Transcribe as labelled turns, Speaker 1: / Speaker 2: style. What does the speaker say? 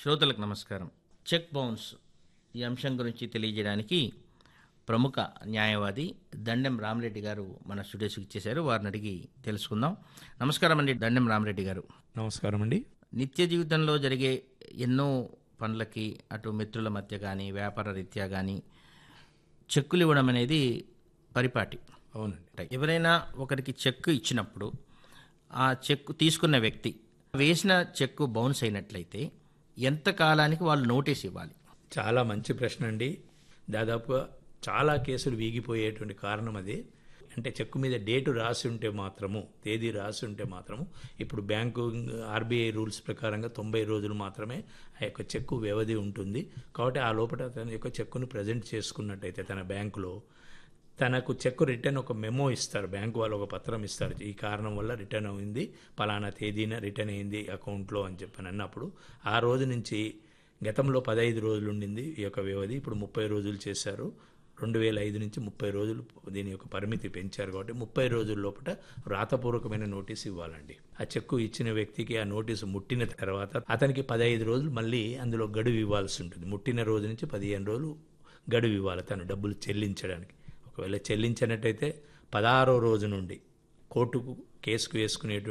Speaker 1: శ్రోతలకు నమస్కారం check bounce ఈ అంశం గురించి తెలియజేయడానికి ప్రముఖ న్యాయవాది దండెం రామరెడ్డి గారు మన స్టూడియోస్కి ఇచ్చేశారు వారిని అడిగి తెలుసుకుందాం నమస్కారం అండి దండెం రామరెడ్డి గారు
Speaker 2: నమస్కారం అండి
Speaker 1: నిత్య జీవితంలో జరిగే ఎన్నో పనులకి అటు మిత్రుల మధ్య కానీ వ్యాపార రీత్యా కానీ చెక్కులు ఇవ్వడం అనేది పరిపాటి
Speaker 2: అవునండి
Speaker 1: ఉంటాయి. ఎవరైనా ఒకరికి చెక్ ఇచ్చినప్పుడు ఆ చెక్ తీసుకున్న వ్యక్తి వేసిన చెక్కు బౌన్స్ అయినట్లయితే ఎంత కాలానికి వాళ్ళు నోటీస్ ఇవ్వాలి
Speaker 2: చాలా మంచి ప్రశ్న అండి దాదాపుగా చాలా కేసులు వీగిపోయేటువంటి కారణం అది అంటే చెక్కు మీద డేటు రాసి ఉంటే మాత్రము తేదీ రాసి ఉంటే మాత్రము ఇప్పుడు బ్యాంకు ఆర్బీఐ రూల్స్ ప్రకారంగా తొంభై రోజులు మాత్రమే ఆ యొక్క చెక్కు వ్యవధి ఉంటుంది కాబట్టి ఆ లోపల తన యొక్క చెక్కును ప్రజెంట్ చేసుకున్నట్టయితే తన బ్యాంకులో తనకు చెక్ రిటర్న్ ఒక మెమో ఇస్తారు బ్యాంకు వాళ్ళు ఒక పత్రం ఇస్తారు ఈ కారణం వల్ల రిటర్న్ అయింది పలానా తేదీన రిటర్న్ అయింది అకౌంట్లో అని చెప్పని అన్నప్పుడు ఆ రోజు నుంచి గతంలో పదహైదు రోజులు ఉండింది ఈ యొక్క వ్యవధి ఇప్పుడు ముప్పై రోజులు చేశారు రెండు వేల ఐదు నుంచి ముప్పై రోజులు దీని యొక్క పరిమితి పెంచారు కాబట్టి ముప్పై రోజుల లోపల వ్రాతపూర్వకమైన నోటీస్ ఇవ్వాలండి ఆ చెక్కు ఇచ్చిన వ్యక్తికి ఆ నోటీసు ముట్టిన తర్వాత అతనికి పదహైదు రోజులు మళ్ళీ అందులో గడువు ఇవ్వాల్సి ఉంటుంది ముట్టిన రోజు నుంచి పదిహేను రోజులు గడువు ఇవ్వాలి తను డబ్బులు చెల్లించడానికి ఒకవేళ చెల్లించినట్టయితే పదహారో రోజు నుండి కోర్టుకు కేసుకు వేసుకునేటువంటి